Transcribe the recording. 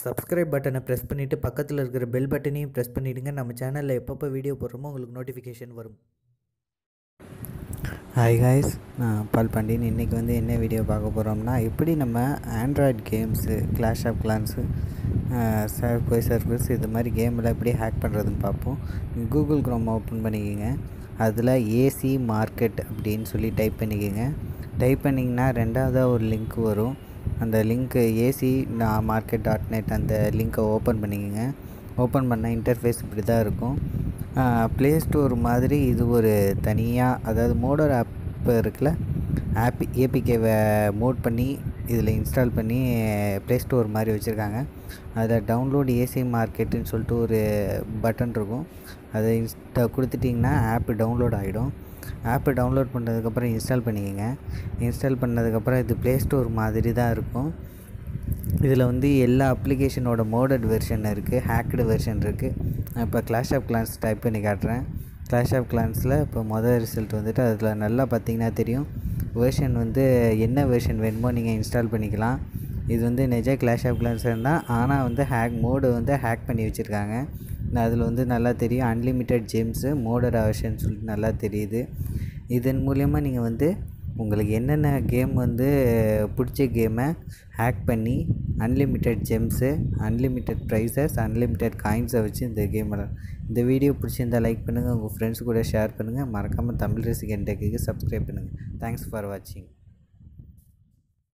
subscribe பட்டனை press பண்ணிவிட்டு பக்கத்தில் இருக்கிற பெல் பட்டனையும் ப்ரெஸ் பண்ணிவிடுங்க நம்ம சேனலில் எப்பப்போ வீடியோ போடுறோமோ உங்களுக்கு நோட்டிஃபிகேஷன் வரும் ஹாய் காய்ஸ் நான் பால் பாண்டியன் இன்றைக்கி வந்து என்ன வீடியோ பார்க்க போகிறோம்னா எப்படி நம்ம Android games Clash of Clans சர்ஃபை சர்ஃபஸ் இது மாதிரி கேமில் எப்படி ஹேக் பண்ணுறதுன்னு பார்ப்போம் கூகுள் க்ரோம் ஓப்பன் பண்ணிக்கோங்க அதில் ஏசி மார்க்கெட் அப்படின்னு சொல்லி டைப் பண்ணிக்கோங்க டைப் பண்ணிங்கன்னா ரெண்டாவதாக ஒரு லிங்க் வரும் அந்த லிங்க்கு ஏசி மார்க்கெட் டாட் நெட் அந்த லிங்க்கை ஓப்பன் பண்ணிக்கோங்க ஓப்பன் பண்ண இன்டர்ஃபேஸ் இப்படி தான் இருக்கும் ப்ளே ஸ்டோர் மாதிரி இது ஒரு தனியாக அதாவது மோடர் ஆப் இருக்குல்ல ஆப் ஏபிகேவை மோட் பண்ணி இதில் இன்ஸ்டால் பண்ணி ப்ளே ஸ்டோர் மாதிரி வச்சுருக்காங்க அதில் டவுன்லோட் ஏசி மார்க்கெட்டுன்னு சொல்லிட்டு ஒரு பட்டன் இருக்கும் அதை இன்ஸ்டா கொடுத்துட்டிங்கன்னா ஆப்பு டவுன்லோட் ஆகிடும் ஆப்பை டவுன்லோட் பண்ணதுக்கப்புறம் இன்ஸ்டால் பண்ணிக்கோங்க இன்ஸ்டால் பண்ணதுக்கப்புறம் இது ப்ளே ஸ்டோர் மாதிரி தான் இருக்கும் இதில் வந்து எல்லா அப்ளிகேஷனோட மோடட் வெர்ஷன் இருக்குது ஹேக்டு வெர்ஷன் இருக்குது நான் இப்போ கிளாஷ் ஆஃப் கிளான்ஸ் டைப் பண்ணி காட்டுறேன் கிளாஷ் ஆஃப் கிளான்ஸில் இப்போ மொதல் ரிசல்ட் வந்துட்டு அதில் நல்லா பார்த்தீங்கன்னா தெரியும் வெர்ஷன் வந்து என்ன வெர்ஷன் வேணுமோ நீங்கள் இன்ஸ்டால் பண்ணிக்கலாம் இது வந்து நிஜ கிளாஷ் ஆஃப் கிளான்ஸ் தான் ஆனால் வந்து ஹேக் மோடு வந்து ஹேக் பண்ணி வச்சுருக்காங்க அதில் வந்து நல்லா தெரியும் அன்லிமிட்டெட் ஜேம்ஸு மோடர் வெர்ஷன் சொல்லிட்டு நல்லா தெரியுது இதன் மூலயமா நீங்கள் வந்து உங்களுக்கு என்னென்ன கேம் வந்து பிடிச்ச கேமை ஹேக் பண்ணி unlimited gems unlimited prizes unlimited காயின்ஸை வச்சு இந்த கேம் இந்த வீடியோ பிடிச்சிருந்தால் லைக் பண்ணுங்கள் உங்கள் ஃப்ரெண்ட்ஸ் கூட ஷேர் பண்ணுங்கள் மறக்காமல் தமிழ் ரசிகன் டெக்குக்கு சப்ஸ்கிரைப் பண்ணுங்கள் தேங்க்ஸ் ஃபார் வாட்சிங்